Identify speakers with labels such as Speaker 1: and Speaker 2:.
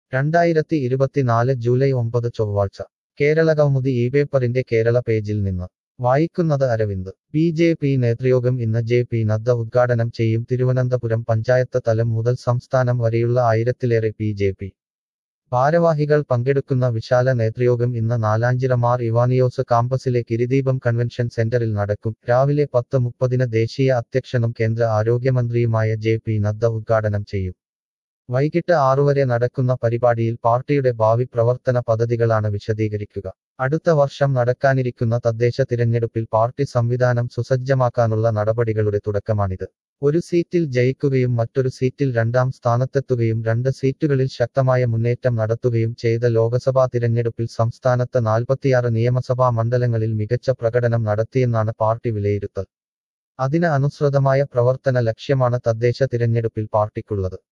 Speaker 1: രണ്ടായിരത്തി ഇരുപത്തിനാല് ജൂലൈ ഒമ്പത് ചൊവ്വാഴ്ച കേരളകൗമുദി ഈ പേപ്പറിന്റെ കേരള പേജിൽ നിന്ന് വായിക്കുന്നത് അരവിന്ദ് ബി ജെ പി നേതൃയോഗം ഇന്ന് ജെ പി നദ്ദ ഉദ്ഘാടനം ചെയ്യും തിരുവനന്തപുരം പഞ്ചായത്ത് തലം മുതൽ സംസ്ഥാനം വരെയുള്ള ആയിരത്തിലേറെ ബി ജെ പി ഭാരവാഹികൾ പങ്കെടുക്കുന്ന വിശാല നേതൃയോഗം ഇന്ന് നാലാഞ്ചിറ മാർ ഇവാനിയോസ് കാമ്പസിലെ കിരിദീപം കൺവെൻഷൻ സെന്ററിൽ നടക്കും രാവിലെ പത്ത് മുപ്പതിന് ദേശീയ അധ്യക്ഷനും കേന്ദ്ര ആരോഗ്യമന്ത്രിയുമായ ജെ പി നദ്ദ ഉദ്ഘാടനം ചെയ്യും വൈകിട്ട് ആറുവരെ നടക്കുന്ന പരിപാടിയിൽ പാർട്ടിയുടെ ഭാവി പ്രവർത്തന പദ്ധതികളാണ് വിശദീകരിക്കുക അടുത്ത വർഷം നടക്കാനിരിക്കുന്ന തദ്ദേശ തിരഞ്ഞെടുപ്പിൽ പാർട്ടി സംവിധാനം സുസജ്ജമാക്കാനുള്ള നടപടികളുടെ തുടക്കമാണിത് ഒരു സീറ്റിൽ ജയിക്കുകയും മറ്റൊരു സീറ്റിൽ രണ്ടാം സ്ഥാനത്തെത്തുകയും രണ്ട് സീറ്റുകളിൽ ശക്തമായ മുന്നേറ്റം നടത്തുകയും ചെയ്ത ലോക്സഭാ തിരഞ്ഞെടുപ്പിൽ സംസ്ഥാനത്ത് നാൽപ്പത്തിയാറ് നിയമസഭാ മണ്ഡലങ്ങളിൽ മികച്ച പ്രകടനം നടത്തിയെന്നാണ് പാർട്ടി വിലയിരുത്തൽ അതിന് അനുസൃതമായ പ്രവർത്തന ലക്ഷ്യമാണ് തദ്ദേശ തിരഞ്ഞെടുപ്പിൽ പാർട്ടിക്കുള്ളത്